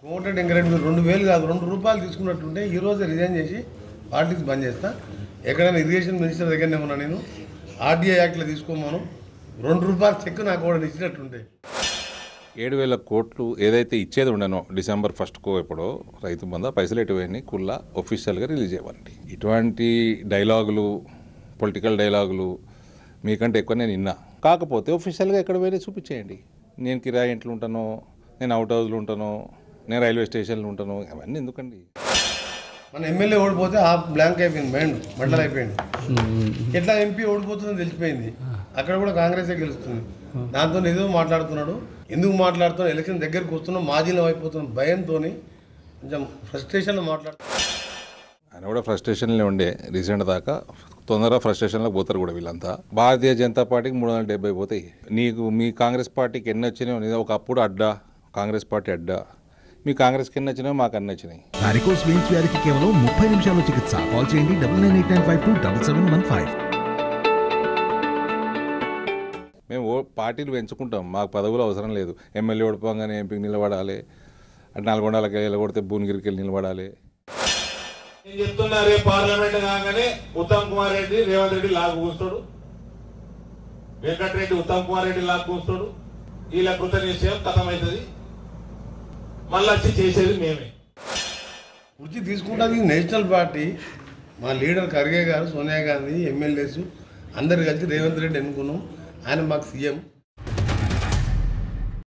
కోమటిరెడ్డి వెంకరెడ్డి మీరు రెండు వేలు కాదు రెండు రూపాయలు తీసుకున్నట్టుంటే ఈ రోజు రిజైన్ చేసి పాలిటిక్స్ బంద్ చేస్తా ఎక్కడైనా ఇరిగేషన్ మినిస్టర్ దగ్గరనే ఉన్నా నేను ఆర్డీఐ యాక్ట్లో తీసుకోమను రెండు రూపాయలు చెక్ నాకు కూడా ఇచ్చినట్టుంటే ఏడు వేల కోట్లు ఏదైతే ఇచ్చేది ఉండనో డిసెంబర్ ఫస్ట్కో ఎప్పుడో రైతు బంధ పైసలు ఎటువైనా కుల్లా ఒఫీషియల్గా రిలీజ్ చేయమండి ఇటువంటి డైలాగులు పొలిటికల్ డైలాగులు మీకంటే ఎక్కువ నేను విన్నా కాకపోతే ఒఫీషియల్గా ఎక్కడ పోయినా చూపించేయండి నేను కిరాయి ఇంట్లో ఉంటానో నేను అవుట్ హౌస్లో ఉంటానో నేను రైల్వే స్టేషన్లో ఉంటానో అవన్నీ ఎందుకండి మన ఎమ్మెల్యే ఓడిపోతే ఆ బ్లాంక్ అయిపోయింది మైండ్ మంటలు అయిపోయింది ఎట్లా ఎంపీ ఓడిపోతుందో తెలిసిపోయింది అక్కడ కూడా కాంగ్రెసే గెలుస్తుంది దాంతో ఏదో మాట్లాడుతున్నాడు ఎందుకు మాట్లాడుతున్నాడు ఎలక్షన్ దగ్గరకు వస్తున్నాం మాజీలం అయిపోతున్నాం భయంతో కొంచెం ఫ్రస్ట్రేషన్లో మాట్లాడుతున్నాడు ఆయన కూడా ఫ్రస్ట్రేషన్లో ఉండే రీసెంట్ దాకా తొందరగా ఫ్రస్ట్రేషన్లో పోతారు కూడా వీళ్ళంతా భారతీయ జనతా పార్టీకి మూడు వందల డెబ్బై పోతాయి నీకు మీ కాంగ్రెస్ పార్టీకి ఎన్ని వచ్చినాయో నీది ఒకప్పుడు అడ్డా కాంగ్రెస్ పార్టీ అడ్డా మీ కాంగ్రెస్కి ఎన్ని వచ్చినాయో మాకు అన్ని వచ్చినాయి వారికోస్ వెయిన్స్ వ్యాధికి కేవలం ముప్పై నిమిషాల చికిత్స కాల్ చేయండి double nine eight nine five two double seven one five మేము ఓ పార్టీలు పెంచుకుంటాం మాకు పదవులు అవసరం లేదు ఎమ్మెల్యే ఓడిపోగానే ఎంపీకి నిలబడాలి అటు నల్గొండలకి వెళ్ళగొడితే భువనగిరికి వెళ్ళి నిలబడాలి నేను చెప్తున్నా రేపు పార్లమెంట్ కాగానే ఉత్తమ్ కుమార్ రెడ్డి రేవంత్ రెడ్డి లాగు కూస్తాడు వెంకటరెడ్డి ఉత్తమ్ కుమార్ రెడ్డి లాగు కూస్తాడు వీళ్ళ కృత నిశ్చయం కథమవుతుంది మళ్ళీ వచ్చి చేసేది మేమే కుర్చీ తీసుకుంటుంది నేషనల్ పార్టీ మా లీడర్ ఖర్గే గారు సోనియా గాంధీ ఎమ్మెల్యేస్ అందరు కలిసి రేవంత్ రెడ్డి ఎన్నుకున్నాం ఆయన మాకు సీఎం